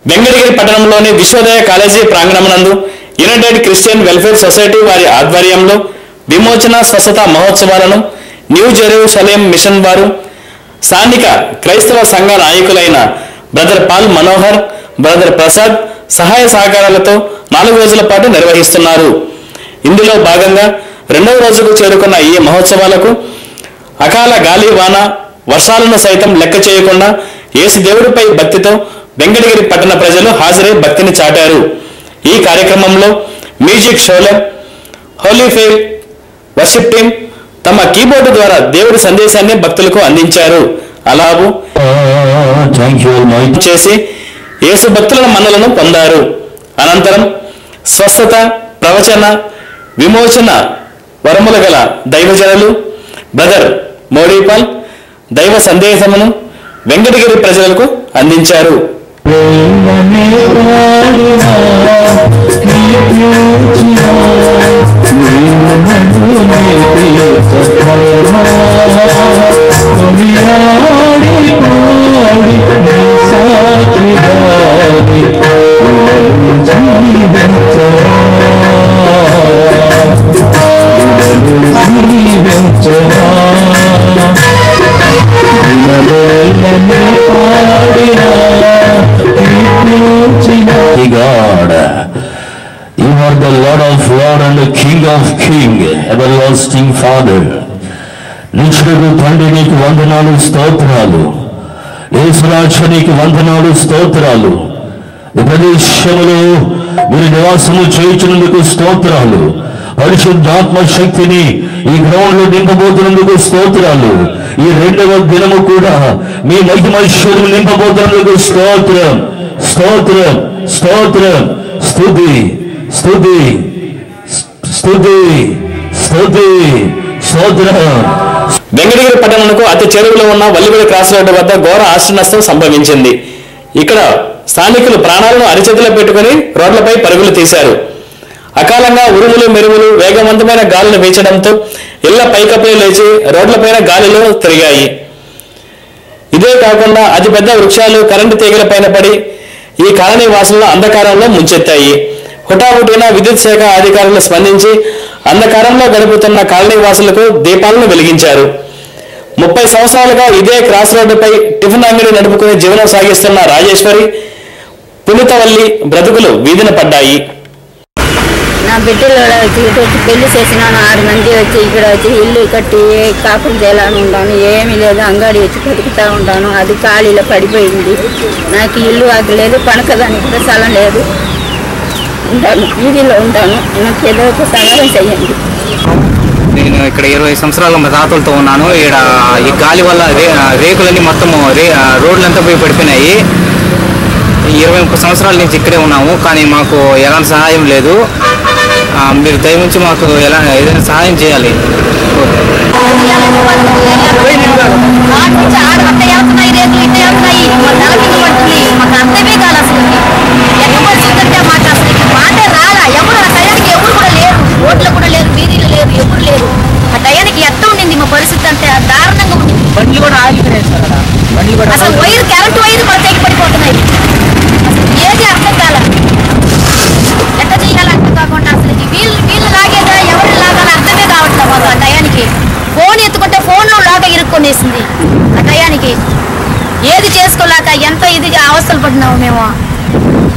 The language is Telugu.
వెంకటగిరి పట్టణంలోని విశ్వోదయ కాలేజీ ప్రాంగణమునందు యునైటెడ్ క్రిస్టియన్ వెల్ఫేర్ సొసైటీ వారి ఆధ్వర్యంలో విమోచన స్వస్థత మహోత్సవాలను న్యూ జెరూసలేం మిషన్ వారు స్థానిక క్రైస్తవ సంఘ నాయకులైన brother Paul Manohar brother Prasad సహాయ సహకారాలతో నాలుగు రోజుల పాటు నిర్వహిస్తున్నారు ఇందులో భాగంగా రెండవ రోజుకు చేరుకున్న ఈ మహోత్సవాలకు అకాల గాలి వాన వర్షాలను సైతం లెక్క చేయకుండా యేసు దేవుడిపై భక్తితో వెంకటగిరి పట్టణ ప్రజలు హాజరై భక్తిని చాటారు ఈ కార్యక్రమంలో music Shalom holy fail worship team తమ కీబోర్డు ద్వారా దేవుడి సందేశాన్ని భక్తులకు అందించారు అలాగూ థ్యాంక్ యూ మైట్ చేసి యేసు భక్తుల మన్నలను పొందారు అనంతరం స్వస్థత ప్రవచన విమోచన వరముల గల దైవజనులు బ్రదర్ మోడీపాల్ దైవ సందేశమును వెంకటగిరి ప్రజలకు అందించారు God, you are the Lord of Lord and the King of King, everlasting Father. నిష్ఠకు తండ్రి నీకు వందనాలు స్తోత్రాలు యేసురాక్ష నీకు వందనాలు స్తోత్రాలు ఈ ప్రదేశములో మీరు నివాసము చేయించినందుకు స్తోత్రాలు పరిశుద్ధాత్మ శక్తిని ఈ గ్రౌండ్ లో నింపబోతున్నందుకు స్తోత్రాలు ఈ రెండవ దినము కూడా మీ మహిమైశ్వర్యం నింపబోతున్నందుకు స్తోత్రం స్తోత్రం స్తోత్రం స్తుతి స్తుతి స్తుతి స్తుతి స్తోత్రం వెంకటగిరి పట్టణంకు అతి చెరువులో ఉన్న వల్లిగొడి క్రాస్ రోడ్డు వద్ద ఘోర ఆస్తి నష్టం సంభవించింది ఇక్కడ స్థానికులు ప్రాణాలను అరిచేతిలో పెట్టుకుని రోడ్లపై పరుగులు తీశారు అకాలంగా ఉరుములు మెరుములు వేగవంతమైన గాలులు వీచడంతో ఇళ్ల పైకప్పులు లేచి రోడ్లపైన గాలిలో తిరిగాయి ఇదే కాకుండా అతిపెద్ద వృక్షాలు కరెంటు తీగల పైన పడి ఈ కాలనీ వాసులను అంధకారంలో ముంచెత్తాయి హుటాహుటిన విద్యుత్ శాఖ అధికారులు స్పందించి అంధకారంలో గడుపుతున్న కాలనీ వాసులకు దీపాలను వెలిగించారు ముప్పై సంవత్సరాలుగా ఇదే క్రాస్ రోడ్డుపై టిఫిన్ అంగడి నడుపుకుని జీవనం సాగిస్తున్న రాజేశ్వరి పునితవల్లి బ్రతుకులు వీధిన పడ్డాయి నా బిడ్డలు కూడా వచ్చి ఇటు వచ్చి పెళ్లి చేసినాను ఆరు మంది వచ్చి ఇక్కడ వచ్చి ఇల్లు కట్టి ఏ కాపురం చేయాలని ఉంటాను ఏమీ లేదు అంగడి వచ్చి బతుకుతూ ఉంటాను అది ఖాళీలో పడిపోయింది నాకు ఇల్లు అది లేదు పనకదానికి కూడా స్థలం లేదు ఉంటాను వీధిలో ఉంటాను నాకు ఏదో ఒక సహాయం చేయండి నేను ఇక్కడ ఇరవై సంవత్సరాల మా తాతలతో ఉన్నాను ఇక్కడ ఈ గాలి వల్ల రే రేకులన్నీ మొత్తం రే రోడ్లంతా పోయి పడిపోయినాయి ఈ ఇరవై ముప్పై సంవత్సరాల నుంచి ఇక్కడే ఉన్నాము కానీ మాకు ఎలాంటి సహాయం లేదు ఆ, మీరు దయవుంచి మాకు ఎలా ఏదైనా సహాయం చేయాలి పరిస్థితి అంటే దారుణంగా ఉంది బండ్లు కూడా ఆగిపోయాయి అసలు వైర్ కరెంట్ వైర్ కూడా తెగి పడిపోతున్నాయి అసలు ఏది అర్థం కాల ఎట్ట చేయాలి అర్థం కాకుండా అసలు ఈ వీళ్ళు వీళ్ళు లాగేదా ఎవరు లాగాలి అర్థమే కావట్లేదు మాకు ఆ టయానికి ఫోన్ ఎత్తుకుంటే ఫోన్లో లాగా ఇరుక్కొనేసింది ఆ టయానికి ఏది చేసుకోలేక ఎంత ఇదిగా అవస్థలు పడినాము మేము